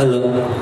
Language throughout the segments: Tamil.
ஹலோ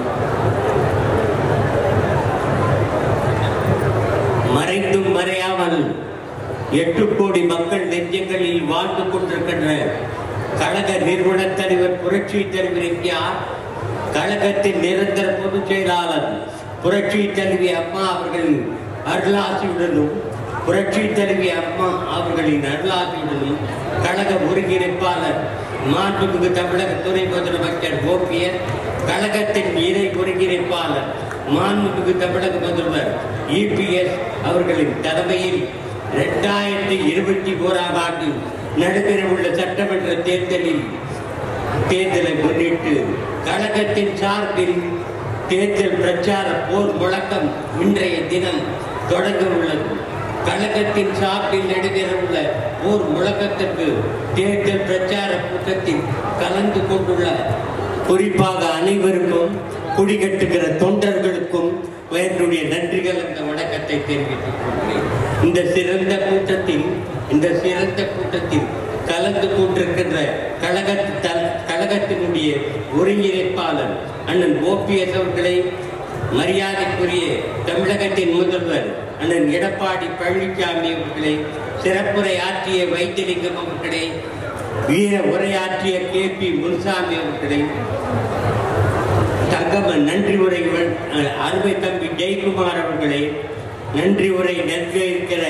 மறைந்தும் மறையாமல் எட்டு கோடி மக்கள் நெஞ்சங்களில் வாழ்ந்து கொண்டிருக்கின்ற கழக நிறுவன தலைவர் புரட்சி தலைவர் எம்ஜிஆர் கழகத்தின் நிரந்தர பொதுச் செயலாளர் புரட்சி தலைவி அம்மா அவர்களின் அருளாசியுடனும் புரட்சி தலைவி அம்மா அவர்களின் அருளாசியுடனும் கழக ஒருங்கிணைப்பாளர் மாண்புமிகு தமிழக துணை முதலமைச்சர் ஓபிஎஸ் கழகத்தின் இணை ஒருங்கிணைப்பாளர் மாண்புமிகு தமிழக முதல்வர் இபிஎஸ் அவர்களின் தலைமையில் இரண்டாயிரத்தி இருபத்தி ஓராம் ஆண்டு நடைபெறவுள்ள சட்டமன்ற தேர்தலில் தேர்தலை முன்னிட்டு கழகத்தின் சார்பில் தேர்தல் பிரச்சார போர் முழக்கம் இன்றைய தினம் தொடங்க உள்ளது கழகத்தின் சார்பில் நடைபெறவுள்ள போர் முழக்கத்திற்கு தேர்தல் பிரச்சார கூட்டத்தில் கலந்து கொண்டுள்ள குறிப்பாக அனைவருக்கும் குடிகட்டுகிற தொண்டர்களுக்கும் என்னுடைய நன்றிகள் அந்த வணக்கத்தை தெரிவித்துக் கொள்கிறேன் இந்த சிறந்த கூட்டத்தில் இந்த சிறந்த கூட்டத்தில் கலந்து கொண்டிருக்கின்ற கழக தல்- கழகத்தினுடைய ஒருங்கிணைப்பாளர் அண்ணன் ஓபிஎஸ் அவர்களை மரியாதைக்குரிய தமிழகத்தின் முதல்வர் அண்ணன் எடப்பாடி பழனிசாமி அவர்களை சிறப்புரை ஆற்றிய வைத்தியலிங்கம் அவர்களை வீர உரையாற்றிய கே பி முனுசாமி அவர்களை தங்கமன் நன்றி உரை அஹ், அருமை தம்பி ஜெயக்குமார் அவர்களை நன்றி உரை நல்கியிருக்கிற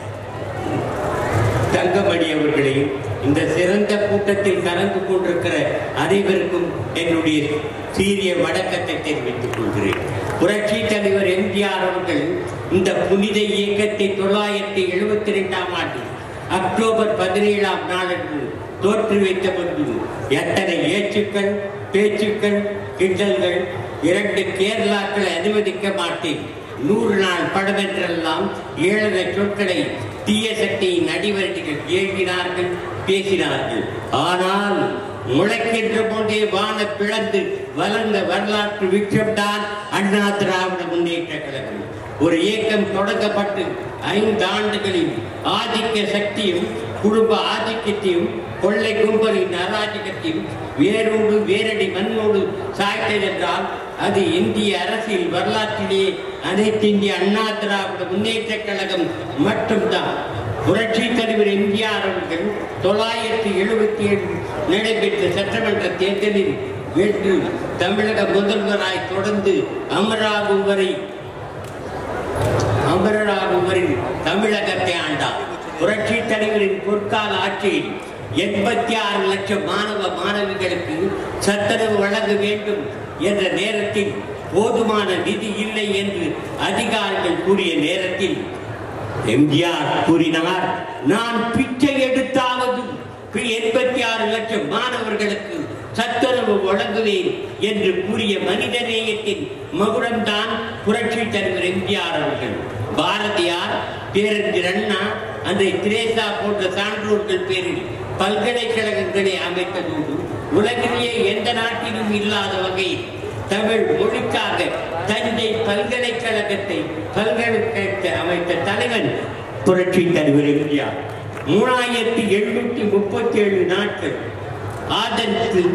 தங்கமணி அவர்களே இந்த சிறந்த கூட்டத்தில் கலந்து கொண்டிருக்கிற அனைவருக்கும் என்னுடைய சீரிய வணக்கத்தை தெரிவித்துக் கொள்கிறேன் புரட்சி தலைவர் எம்ஜிஆர் அவர்கள் இந்த புனித இயக்கத்தை தொள்ளாயிரத்தி எழுபத்தி இரண்டாம் ஆண்டு அக்டோபர் பதினேழாம் நாளன்று தோற்று வைத்த போது எத்தனை ஏச்சுக்கள் பேச்சுக்கள் கிண்டல்கள் இரண்டு கேரளாக்களை அனுமதிக்க மாட்டேன் நூறு நாள் படம் என்றெல்லாம் ஏழரை சொற்களை தீய சக்தியின் அடிவரட்டிகள் ஏகினார்கள் பேசினார்கள் ஆனால் முளைக்கின்ற போதே வான பிளந்து வளர்ந்த வரலாற்று விக்ரம்தான் அண்ணா திராவிட முன்னேற்ற கழகம் ஒரு இயக்கம் தொடங்கப்பட்டு ஐந்து ஆண்டுகளில் ஆதிக்க சக்தியும் குடும்ப ஆதிக்கத்தையும் கொள்ளை கும்பலின் அராஜகத்தையும் வேரோடு வேரடி மண்ணோடு சாய்த்ததென்றால் அது இந்திய அரசியல் வரலாற்றிலேயே அனைத்து இந்திய அண்ணா திராவிட முன்னேற்ற கழகம் மட்டும்தான் புரட்சி தலைவர் எம்ஜிஆர் அவர்கள் தொள்ளாயிரத்தி எழுபத்தி ஏழு நடைபெற்ற சட்டமன்ற தேர்தலில் வென்று தமிழக முதல்வராய் தொடர்ந்து அமராகும் வரை அமரராகும் வரை தமிழகத்தை ஆண்டார் புரட்சி தலைவரின் பொற்கால ஆட்சியில் எண்பத்தி ஆறு லட்சம் மாணவ மாணவிகளுக்கு சத்துணவு வழங்க வேண்டும் என்ற நேரத்தில் போதுமான நிதி இல்லை என்று அதிகாரிகள் கூறிய நேரத்தில் எம்ஜிஆர் கூறினார் நான் பிச்சை எடுத்தாவது எண்பத்தி ஆறு லட்சம் மாணவர்களுக்கு சத்துணவு வழங்குவேன் என்று கூறிய மனிதநேயத்தின் மகுடம்தான் புரட்சி தலைவர் எம்ஜிஆர் அவர்கள் பாரதியார் பேரறிஞர் அண்ணா அந்த திரேசா போன்ற சான்றோர்கள் பேரில் பல்கலைக்கழகங்களை அமைத்ததோடு உலகிலேயே எந்த நாட்டிலும் இல்லாத வகையில் தமிழ் மொழிக்காக தஞ்சை பல்கலைக்கழகத்தை பல்கலைக்கழகத்தை அமைத்த தலைவன் புரட்சி தலைவர் எம்ஜிஆர் மூணாயிரத்தி எழுநூத்தி முப்பத்தி ஏழு நாட்கள் ஆதரித்து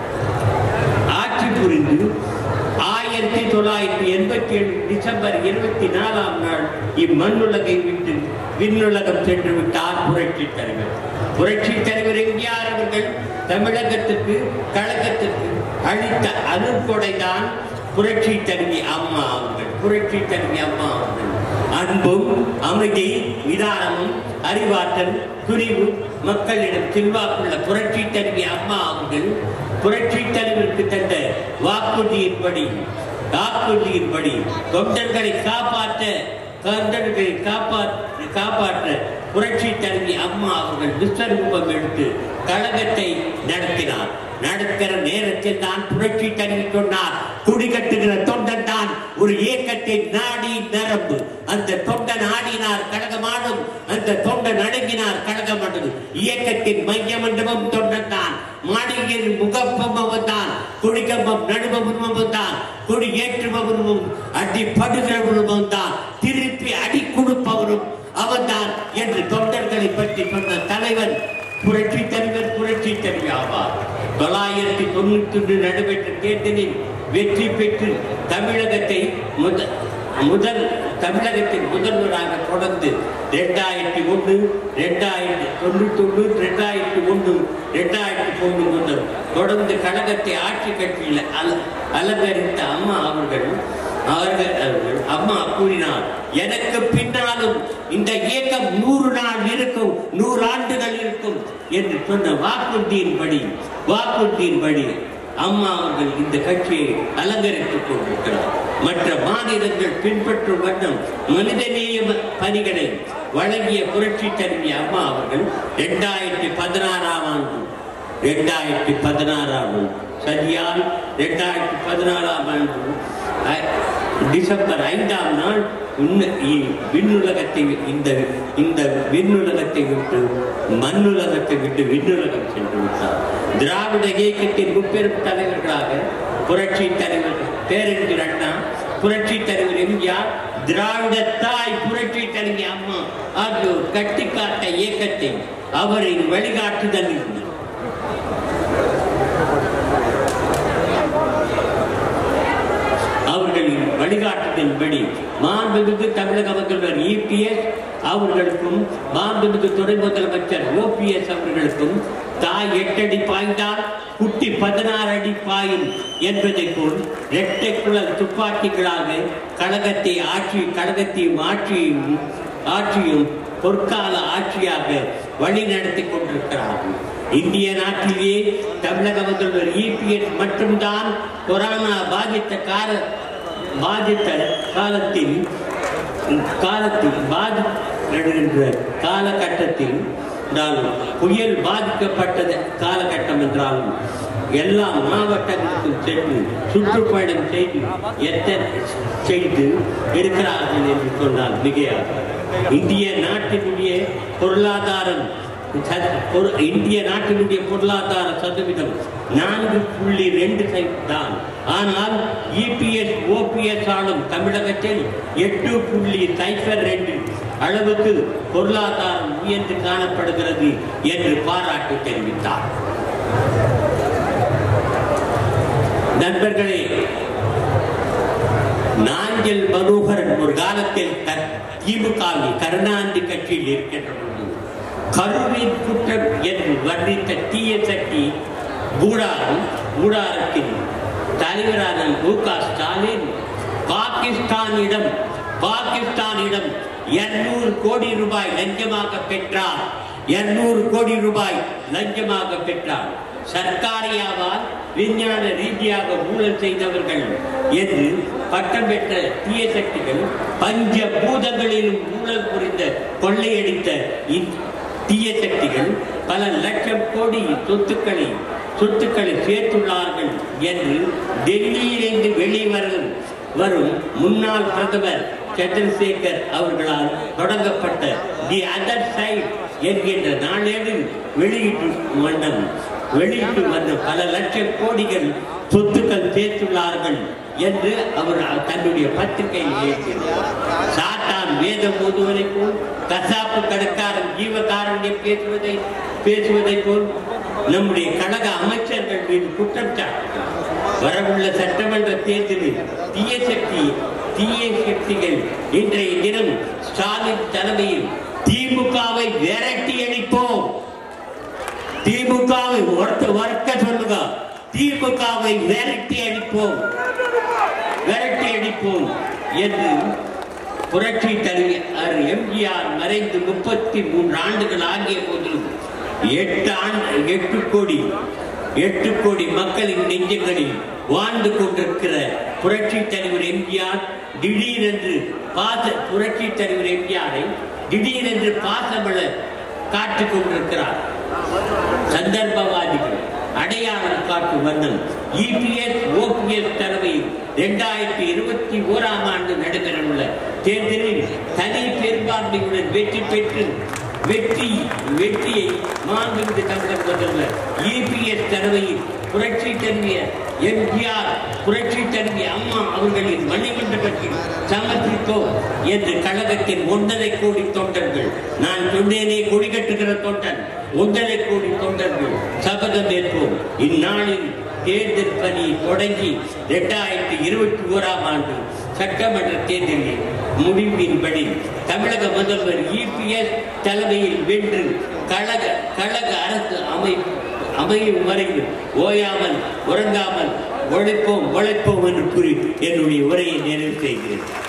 ஆட்சி புரிந்து ஆயிரத்தி தொள்ளாயிரத்தி எண்பத்தி ஏழு டிசம்பர் இருபத்தி நாலாம் நாள் இம்மண்ணுலகை விட்டு விண்ணுலகம் சென்று விட்டார் புரட்சி தலைவர் புரட்சி தலைவர் எம்ஜிஆர் அவர்கள் தமிழகத்துக்கு கழகத்துக்கு அளித்த அருட்கொடைதான் புரட்சி தலைவி அம்மா அவர்கள் புரட்சி தலைவி அம்மா அவர்கள் அன்பும் அமைதி நிதானமும் அறிவாற்றல் துணிவு மக்களிடம் செல்வாக்குள்ள புரட்சி தலைவி அம்மா அவர்கள் புரட்சி தலைவருக்கு தந்த வாக்குறுதியின்படி வாக்குறுதியின்படி தொண்டர்களை காப்பாற்ற தொண்டர்களை காப்பாற்ற காப்பாற்ற புரட்சி தலைவி அம்மா அவர்கள் விஸ்வரூபம் எடுத்து கழகத்தை நடத்தினார் நடக்கிற நேரத்தில் தான் புரட்சி தலைவி சொன்னார் குடிகட்டுகிற தொண்டன் தான் ஒரு இயக்கத்தை நாடி நரம்பு அந்த தொண்டன் ஆடினார் கழகமாடும் அந்த தொண்டன் அடங்கினார் கழகமாடும் இயக்கத்தின் மைய மண்டபம் தொண்டன் தான் மாளிகையின் முகப்பமும் தான் குடிக்கம்பம் நடுபமும் தான் கொடி ஏற்றுபவரும் அடி படுகிறவரும் தான் திருப்பி அடி கொடுப்பவரும் அவன்தான் என்று தொண்டர்களை பற்றி சொன்ன தலைவன் புரட்சி தலைவர் புரட்சி தலைவி ஆவார் தொள்ளாயிரத்தி தொண்ணூத்தி ஒன்று நடைபெற்ற தேர்தலில் வெற்றி பெற்று தமிழகத்தை முத முதல் தமிழகத்தின் முதல்வராக தொடர்ந்து ரெண்டாயிரத்தி ஒன்று ரெண்டாயிரத்தி தொண்ணூத்தி ஒன்று ரெண்டாயிரத்தி ஒன்று ரெண்டாயிரத்தி ஒன்று முதல் தொடர்ந்து கழகத்தை ஆட்சி கட்சியில் அல அலங்கரித்த அம்மா அவர்கள் அவர்கள் அவர்கள் அம்மா கூறினார் எனக்கு பின்னாலும் இந்த இயக்கம் நூறு நாள் இருக்கும் நூறு ஆண்டுகள் இருக்கும் என்று சொன்ன வாக்குறுதியின்படி வாக்குறுதியின்படி அம்மா அவர்கள் இந்த கட்சியை அலங்கரித்துக் கொண்டிருக்கிறார் மற்ற மாநிலங்கள் பின்பற்றும் வண்ணம் மனிதநேய பணிகளை வழங்கிய புரட்சி தலைவி அம்மா அவர்கள் இரண்டாயிரத்தி பதினாறாம் ஆண்டு இரண்டாயிரத்தி பதினாறாம் ஆண்டு சரியால் இரண்டாயிரத்தி பதினாறாம் ஆண்டு அ- டிசம்பர் ஐந்தாம் நாள் உன்ன- இ- விண்ணுலகத்தை வி- இந்த இந்த விண்ணுலகத்தை விட்டு மண்ணுலகத்தை விட்டு விண்ணுலகம் சென்று விட்டார் திராவிட இயக்கத்தின் முப்பெரும் தலைவர்களாக புரட்சி தலைவர் பேரறிஞர் அண்ணா புரட்சி தலைவர் எம்ஜிஆர் திராவிட தாய் புரட்சி தலைவி அம்மா ஆகியோர் கட்டிக்காட்ட இயக்கத்தை அவரின் வழிகாட்டுதல் இருந்தது அவர்களின் வழிகாட்டுதலின்படி மாண்புமிகு தமிழக முதல்வர் இபிஎஸ் அவர்களுக்கும் மாண்புமிகு துணை முதலமைச்சர் ஓபிஎஸ் அவர்களுக்கும் தாய் எட்டடி பாய்ந்தால் குட்டி பதினாறு அடி பாயும் என்பதை போல் இரட்டை குழல் துப்பாக்கிகளாக கழகத்தை ஆட்சி கழகத்தையும் ஆட்சியும் ஆட்சியும் பொற்கால ஆட்சியாக வழி நடத்தி கொண்டிருக்கிறார்கள் இந்திய நாட்டிலேயே தமிழக முதல்வர் இபிஎஸ் மட்டும்தான் கொரோனா பாதித்த கால பாதித்த காலத்தில் காலத்தில் பாதிக்கின்ற காலகட்டத்தில் என்றாலும் புயல் பாதிக்கப்பட்டது காலகட்டம் என்றாலும் எல்லா மாவட்டங்களுக்கும் சென்று சுற்றுப்பயணம் செய்து எத்தனை செய்து இருக்கிறார்கள் என்று சொன்னால் மிகையாக இந்திய நாட்டினுடைய பொருளாதாரம் சத- பொரு- இந்திய நாட்டினுடைய பொருளாதார சதவீதம் நான்கு புள்ளி ரெண்டு தான் ஆனால் இபிஎஸ் ஓபிஎஸ் ஆளும் தமிழகத்தில் எட்டு புள்ளி சைபர் ரெண்டு அளவுக்கு பொருளாதாரம் உயர்ந்து காணப்படுகிறது என்று பாராட்டு தெரிவித்தார் நண்பர்களே நாஞ்சல் மனோகரன் ஒரு காலத்தில் க- திமுகவில் கருணாநிதி கட்சியில் இருக்கின்ற பொழுது கருவின் குற்றம் என்று வர்ணித்த தீய சக்தி கூடாரம் கூடாரத்தின் தலைவரான மு க ஸ்டாலின் பாகிஸ்தானிடம் பாகிஸ்தானிடம் 200 கோடி ரூபாய் லஞ்சமாக பெற்றார் 200 கோடி ரூபாய் லஞ்சமாக பெற்றார் சர்க்காரியாவால் விஞ்ஞான ரீதியாக ஊழல் செய்தவர்கள் என்று பட்டம் பெற்ற தீய சக்திகள் பஞ்ச பூதங்களிலும் ஊழல் புரிந்த கொள்ளையடித்த இந் தீய சக்திகள் பல லட்சம் கோடி சொத்துக்களை சொத்துக்களை சேர்த்துள்ளார்கள் என்று டெல்லியிலிருந்து வெளிவரும் வரும் முன்னாள் பிரதமர் சந்திரசேகர் அவர்களால் தொடங்கப்பட்ட தி அதர் சைட் என்கின்ற நாளேடு வெளியிட்டு வண்ணம் வெளியிட்டு வந்த பல லட்சம் கோடிகள் சொத்துக்கள் சேர்த்துள்ளார்கள் என்று அவர் தன்னுடைய பத்திரிகையில் எழுதினார் சாத்தான் வேதம் ஓதுவதை போல் கசாப்பு கடைக்காரன் ஜீவகாரண்யம் பேசுவதை பேசுவதை போல் நம்முடைய கழக அமைச்சர்கள் மீது குற்றம் சாட்டுகிறார் வரவுள்ள சட்டமன்ற தேர்தலில் தீய சக்தி தீய சக்திகள் இன்றைய தினம் ஸ்டாலின் தலைமையில் திமுகவை விரட்டி அடிப்போம் திமுகவை ஒருத்த வர்க்க சொல்லுங்க திமுகவை விரட்டி அடிப்போம் விரட்டி அடிப்போம் என்று புரட்சி தலைவர் எம்ஜிஆர் மறைந்து முப்பத்தி மூன்று ஆண்டுகள் ஆகிய போதிலும் எட்டு ஆண்டு எட்டு கோடி எட்டு கோடி மக்களின் நெஞ்சங்களில் வாழ்ந்து கொண்டிருக்கிற புரட்சி தலைவர் எம்ஜிஆர் திடீரென்று பாச புரட்சி தலைவர் எம்ஜிஆரை திடீரென்று பாசமலர் காட்டிக் கொண்டிருக்கிறார் சந்தர்ப்பவாதிகள் அடையாளம் காட்டும் வண்ணம் இபிஎஸ் ஓபிஎஸ் தலைமையில் இரண்டாயிரத்தி இருபத்தி ஓராம் ஆண்டு நடைபெறவுள்ள தேர்தலில் தனி பெரும்பான்மையுடன் வெற்றி பெற்று வெற்றி வெற்றியை மாண்புமிகு தமிழக முதல்வர் இபிஎஸ் தலைமையில் புரட்சி தன்மைய எம்ஜிஆர் புரட்சி தன்மைய அம்மா அவர்களின் மணிமண்டபத்தில் சமர்ப்பித்தோம் என்று கழகத்தின் ஒன்றரை கோடி தொண்டர்கள் நான் சொன்னேனே கொடி கட்டுகிற தொண்டன் ஒன்றரை கோடி தொண்டர்கள் சபதம் ஏற்போம் இந்நாளில் தேர்தல் பணி தொடங்கி இரண்டாயிரத்தி இருபத்தி ஓராம் ஆண்டு சட்டமன்ற தேர்தலில் முடிவின்படி தமிழக முதல்வர் இபிஎஸ் தலைமையில் வென்று கழக கழக அரசு அமை அமையும் வரையில் ஓயாமல் உறங்காமல் உழைப்போம் உழைப்போம் என்று கூறி என்னுடைய உரையை நிறைவு செய்கிறேன்